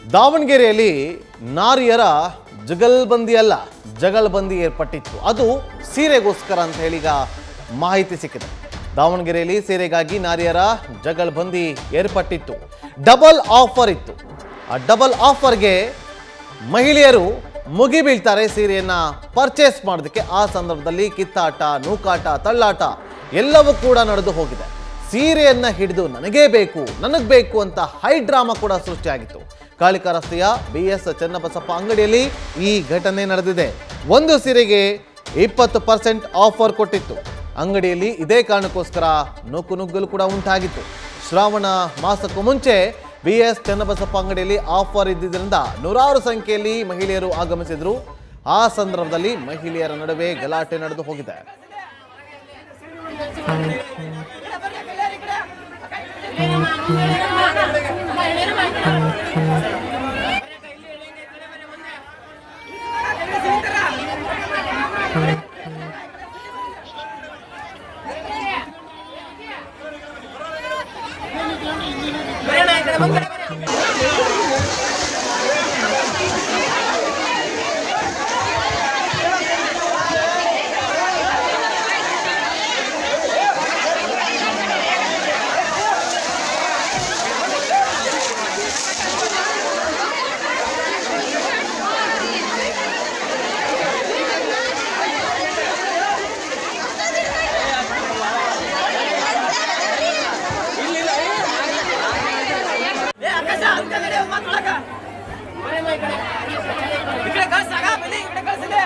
ದಾವಣಗೆರೆಯಲ್ಲಿ ನಾರಿಯರ ಜಗಲ್ಬಂದಿ ಅಲ್ಲ ಜಗಳಬಂದಿ ಏರ್ಪಟ್ಟಿತ್ತು ಅದು ಸೀರೆಗೋಸ್ಕರ ಅಂತ ಹೇಳಿ ಈಗ ಮಾಹಿತಿ ಸಿಕ್ಕಿದೆ ದಾವಣಗೆರೆಯಲ್ಲಿ ಸೀರೆಗಾಗಿ ನಾರಿಯರ ಜಗಳಬಂದಿ ಏರ್ಪಟ್ಟಿತ್ತು ಡಬಲ್ ಆಫರ್ ಇತ್ತು ಆ ಡಬಲ್ ಆಫರ್ಗೆ ಮಹಿಳೆಯರು ಮುಗಿ ಬೀಳ್ತಾರೆ ಸೀರೆಯನ್ನ ಪರ್ಚೇಸ್ ಮಾಡೋದಕ್ಕೆ ಆ ಸಂದರ್ಭದಲ್ಲಿ ಕಿತ್ತಾಟ ನೂಕಾಟ ತಳ್ಳಾಟ ಎಲ್ಲವೂ ಕೂಡ ನಡೆದು ಹೋಗಿದೆ ಸೀರೆಯನ್ನ ಹಿಡಿದು ನನಗೇ ಬೇಕು ನನಗ್ ಬೇಕು ಅಂತ ಹೈ ಡ್ರಾಮಾ ಕೂಡ ಸೃಷ್ಟಿಯಾಗಿತ್ತು ಕಾಳಿಕಾ ರಸ್ತೆಯ ಬಿ ಎಸ್ ಚನ್ನಬಸಪ್ಪ ಅಂಗಡಿಯಲ್ಲಿ ಈ ಘಟನೆ ನಡೆದಿದೆ ಒಂದು ಸೀರೆಗೆ ಇಪ್ಪತ್ತು ಪರ್ಸೆಂಟ್ ಆಫರ್ ಕೊಟ್ಟಿತ್ತು ಅಂಗಡಿಯಲ್ಲಿ ಇದೇ ಕಾರಣಕ್ಕೋಸ್ಕರ ನೂಕು ನುಗ್ಗಲು ಕೂಡ ಉಂಟಾಗಿತ್ತು ಶ್ರಾವಣ ಮಾಸಕ್ಕೂ ಮುಂಚೆ ಬಿ ಎಸ್ ಚನ್ನಬಸಪ್ಪ ಅಂಗಡಿಯಲ್ಲಿ ಆಫರ್ ಇದ್ದಿದ್ದರಿಂದ ನೂರಾರು ಸಂಖ್ಯೆಯಲ್ಲಿ ಮಹಿಳೆಯರು ಆಗಮಿಸಿದ್ರು ಆ ಸಂದರ್ಭದಲ್ಲಿ ಮಹಿಳೆಯರ ನಡುವೆ ಗಲಾಟೆ ನಡೆದು ಹೋಗಿದೆ ಇಕಡೆ ಕಳ್ಸ ಆಗ ಬನ್ನಿ ಇಕಡೆ ಕಳ್ಸಿದೆ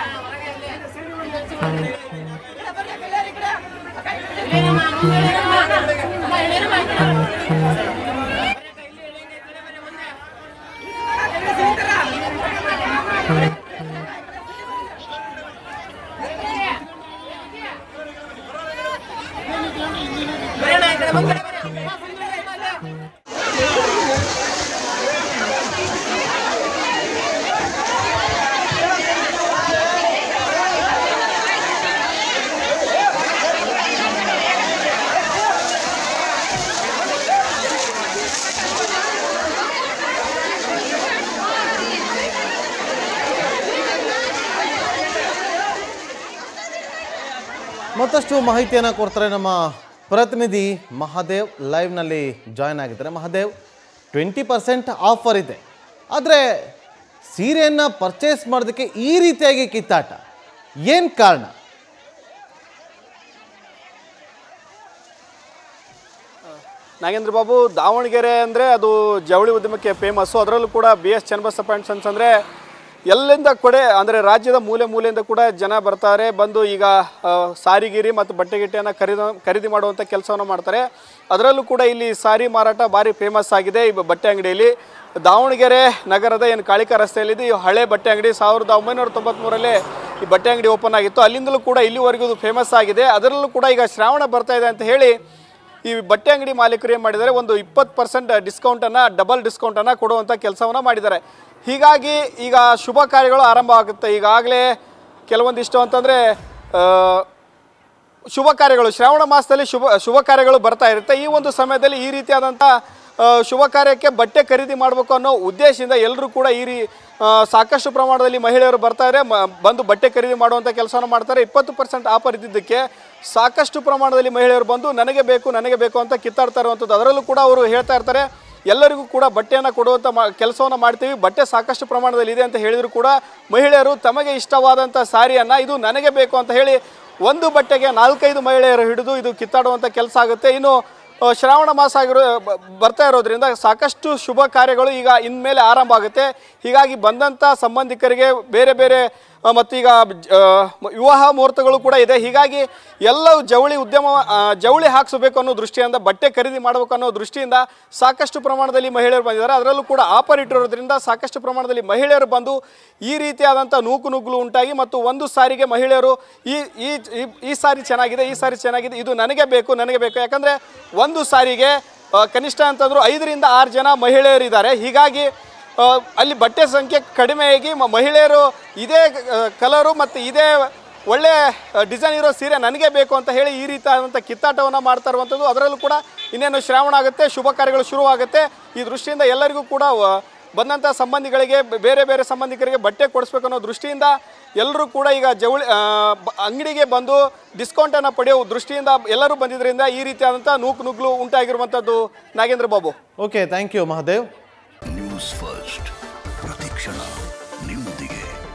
ಮತ್ತಷ್ಟು ಮಾಹಿತಿಯನ್ನು ಕೊಡ್ತಾರೆ ನಮ್ಮ ಪ್ರತಿನಿಧಿ ಮಹಾದೇವ್ ಲೈವ್ನಲ್ಲಿ ಜಾಯ್ನ್ ಆಗಿದ್ದಾರೆ ಮಹಾದೇವ್ ಟ್ವೆಂಟಿ ಪರ್ಸೆಂಟ್ ಆಫರ್ ಇದೆ ಆದರೆ ಸೀರೆಯನ್ನು ಪರ್ಚೇಸ್ ಮಾಡೋದಕ್ಕೆ ಈ ರೀತಿಯಾಗಿ ಕಿತ್ತಾಟ ಏನು ಕಾರಣ ನಾಗೇಂದ್ರ ಬಾಬು ದಾವಣಗೆರೆ ಅಂದರೆ ಅದು ಜವಳಿ ಉದ್ಯಮಕ್ಕೆ ಫೇಮಸ್ಸು ಅದರಲ್ಲೂ ಕೂಡ B S Channabasappa and sons ಅಂದರೆ ಎಲ್ಲಿಂದ ಕೊಡೆ ಅಂದರೆ ರಾಜ್ಯದ ಮೂಲೆ ಮೂಲೆಯಿಂದ ಕೂಡ ಜನ ಬರ್ತಾರೆ ಬಂದು ಈಗ ಆ, ಸಾರಿಗಿರಿ ಮತ್ತು ಬಟ್ಟೆ ಗಿಟ್ಟೆಯನ್ನು ಖರೀದಿ ಖರೀದಿ ಮಾಡುವಂಥ ಕೆಲಸವನ್ನು ಮಾಡ್ತಾರೆ ಅದರಲ್ಲೂ ಕೂಡ ಇಲ್ಲಿ ಸಾರಿ ಮಾರಾಟ ಭಾರಿ ಫೇಮಸ್ ಆಗಿದೆ ಈ ಬಟ್ಟೆ ಅಂಗಡಿಯಲ್ಲಿ ದಾವಣಗೆರೆ ನಗರದ ಏನು ಕಾಳಿಕಾ ರಸ್ತೆಯಲ್ಲಿದೆ ಈ ಹಳೆ ಬಟ್ಟೆ ಅಂಗಡಿ ಸಾವಿರದ ಒಂಬೈನೂರ ತೊಂಬತ್ಮೂರಲ್ಲೇ ಈ ಬಟ್ಟೆ ಅಂಗಡಿ ಓಪನ್ ಆಗಿತ್ತು ಅಲ್ಲಿಂದಲೂ ಕೂಡ ಇಲ್ಲಿವರೆಗೂ ಇದು ಫೇಮಸ್ ಆಗಿದೆ ಅದರಲ್ಲೂ ಕೂಡ ಈಗ ಶ್ರಾವಣ ಬರ್ತಾ ಇದೆ ಅಂತ ಹೇಳಿ ಈ ಬಟ್ಟೆ ಅಂಗಡಿ ಮಾಲೀಕರು ಏನು ಮಾಡಿದ್ದಾರೆ ಒಂದು ಇಪ್ಪತ್ತು ಪರ್ಸೆಂಟ್ ಡಿಸ್ಕೌಂಟನ್ನು ಡಬಲ್ ಡಿಸ್ಕೌಂಟನ್ನು ಕೊಡುವಂಥ ಕೆಲಸವನ್ನು ಮಾಡಿದ್ದಾರೆ ಹೀಗಾಗಿ ಈಗ ಶುಭ ಕಾರ್ಯಗಳು ಆರಂಭ ಆಗುತ್ತೆ ಈಗಾಗಲೇ ಕೆಲವೊಂದಿಷ್ಟು ಅಂತಂದರೆ ಶುಭ ಕಾರ್ಯಗಳು ಶ್ರಾವಣ ಮಾಸದಲ್ಲಿ ಶುಭ ಶುಭ ಕಾರ್ಯಗಳು ಬರ್ತಾ ಇರುತ್ತೆ ಈ ಒಂದು ಸಮಯದಲ್ಲಿ ಈ ರೀತಿಯಾದಂಥ ಆ, ಶುಭ ಕಾರ್ಯಕ್ಕೆ ಬಟ್ಟೆ ಖರೀದಿ ಮಾಡಬೇಕು ಅನ್ನೋ ಉದ್ದೇಶದಿಂದ ಎಲ್ಲರೂ ಕೂಡ ಈ ರೀ ಆ, ಸಾಕಷ್ಟು ಪ್ರಮಾಣದಲ್ಲಿ ಮಹಿಳೆಯರು ಬರ್ತಾರೆ ಮ ಬಂದು ಬಟ್ಟೆ ಖರೀದಿ ಮಾಡುವಂಥ ಕೆಲಸವನ್ನು ಮಾಡ್ತಾರೆ ಇಪ್ಪತ್ತು ಪರ್ಸೆಂಟ್ ಆಫರ್ ಇದ್ದಿದ್ದಕ್ಕೆ ಸಾಕಷ್ಟು ಪ್ರಮಾಣದಲ್ಲಿ ಮಹಿಳೆಯರು ಬಂದು ನನಗೆ ಬೇಕು ನನಗೆ ಬೇಕು ಅಂತ ಕಿತ್ತಾಡ್ತಾ ಇರುವಂಥದ್ದು ಅದರಲ್ಲೂ ಕೂಡ ಅವರು ಹೇಳ್ತಾ ಇರ್ತಾರೆ ಎಲ್ಲರಿಗೂ ಕೂಡ ಬಟ್ಟೆಯನ್ನು ಕೊಡುವಂಥ ಮಾ ಕೆಲಸವನ್ನು ಮಾಡ್ತೀವಿ ಬಟ್ಟೆ ಸಾಕಷ್ಟು ಪ್ರಮಾಣದಲ್ಲಿ ಇದೆ ಅಂತ ಹೇಳಿದ್ರು ಕೂಡ ಮಹಿಳೆಯರು ತಮಗೆ ಇಷ್ಟವಾದಂಥ ಸಾರಿಯನ್ನು ಇದು ನನಗೆ ಬೇಕು ಅಂತ ಹೇಳಿ ಒಂದು ಬಟ್ಟೆಗೆ ನಾಲ್ಕೈದು ಮಹಿಳೆಯರು ಹಿಡಿದು ಇದು ಕಿತ್ತಾಡುವಂಥ ಕೆಲಸ ಆಗುತ್ತೆ ಇನ್ನು ಆ, ಶ್ರಾವಣ ಮಾಸ ಆಗಿರೋ ಬ- ಬರ್ತಾ ಇರೋದ್ರಿಂದ ಸಾಕಷ್ಟು ಶುಭ ಕಾರ್ಯಗಳು ಈಗ ಇನ್ಮೇಲೆ ಆರಂಭ ಆಗುತ್ತೆ ಹೀಗಾಗಿ ಬಂದಂಥ ಸಂಬಂಧಿಕರಿಗೆ ಬೇರೆ ಬೇರೆ ಆ, ಮತ್ತೀಗ ಜ- ಆ, ಮ- ವಿವಾಹ ಮುಹೂರ್ತಗಳು ಕೂಡ ಇದೆ ಹೀಗಾಗಿ ಎಲ್ಲವೂ ಜವಳಿ ಉದ್ಯಮ ಆ, ಜವಳಿ ಹಾಕಿಸಬೇಕು ಅನ್ನೋ ದೃಷ್ಟಿಯಿಂದ ಬಟ್ಟೆ ಖರೀದಿ ಮಾಡಬೇಕು ಅನ್ನೋ ದೃಷ್ಟಿಯಿಂದ ಸಾಕಷ್ಟು ಪ್ರಮಾಣದಲ್ಲಿ ಮಹಿಳೆಯರು ಬಂದಿದ್ದಾರೆ ಅದರಲ್ಲೂ ಕೂಡ ಆಫರ್ ಇಟ್ಟಿರೋದ್ರಿಂದ ಸಾಕಷ್ಟು ಪ್ರಮಾಣದಲ್ಲಿ ಮಹಿಳೆಯರು ಬಂದು ಈ ರೀತಿಯಾದಂಥ ನೂಕು ನುಗ್ಗಲು ಉಂಟಾಗಿ ಮತ್ತು ಒಂದು ಸಾರಿಗೆ ಮಹಿಳೆಯರು ಈ ಈ ಈ- ಈ ಸಾರಿ ಚೆನ್ನಾಗಿದೆ ಈ ಸಾರಿ ಚೆನ್ನಾಗಿದೆ ಇದು ನನಗೆ ಬೇಕು ನನಗೆ ಬೇಕು ಯಾಕಂದರೆ ಒಂದು ಸಾರಿಗೆ ಆ, ಕನಿಷ್ಠ ಅಂತಂದ್ರು ಐದರಿಂದ ಆರು ಜನ ಮಹಿಳೆಯರಿದ್ದಾರೆ ಹೀಗಾಗಿ ಆ, ಅಲ್ಲಿ ಬಟ್ಟೆ ಸಂಖ್ಯೆ ಕಡಿಮೆಯಾಗಿ ಮ- ಮಹಿಳೆಯರು ಇದೇ ಕಲರು ಮತ್ತು ಇದೇ ಒಳ್ಳೆ ಡಿಸೈನ್ ಇರೋ ಸೀರೆ ನನಗೆ ಬೇಕು ಅಂತ ಹೇಳಿ ಈ ರೀತಿಯಾದಂಥ ಕಿತ್ತಾಟವನ್ನು ಮಾಡ್ತಾ ಇರುವಂಥದ್ದು ಅದರಲ್ಲೂ ಕೂಡ ಇನ್ನೇನು ಶ್ರಾವಣ ಆಗುತ್ತೆ ಶುಭ ಕಾರ್ಯಗಳು ಶುರುವಾಗುತ್ತೆ ಈ ದೃಷ್ಟಿಯಿಂದ ಎಲ್ಲರಿಗೂ ಕೂಡ ವ- ಬಂದಂಥ ಸಂಬಂಧಿಗಳಿಗೆ ಬ- ಬೇರೆ ಬೇರೆ ಸಂಬಂಧಿಕರಿಗೆ ಬಟ್ಟೆ ಕೊಡಿಸ್ಬೇಕು ಅನ್ನೋ ದೃಷ್ಟಿಯಿಂದ ಎಲ್ಲರೂ ಕೂಡ ಈಗ ಜವಳಿ ಆ, ಬ- ಅಂಗಡಿಗೆ ಬಂದು ಡಿಸ್ಕೌಂಟನ್ನು ಪಡೆಯೋ ದೃಷ್ಟಿಯಿಂದ ಎಲ್ಲರೂ ಬಂದಿದ್ದರಿಂದ ಈ ರೀತಿಯಾದಂಥ ನೂಕು ನುಗ್ಲು ಉಂಟಾಗಿರುವಂಥದ್ದು Nagendra Babu okay thank you Mahadev news first ಪ್ರತಿಕ್ಷಣ ನಿಮ್ಮೊಂದಿಗೆ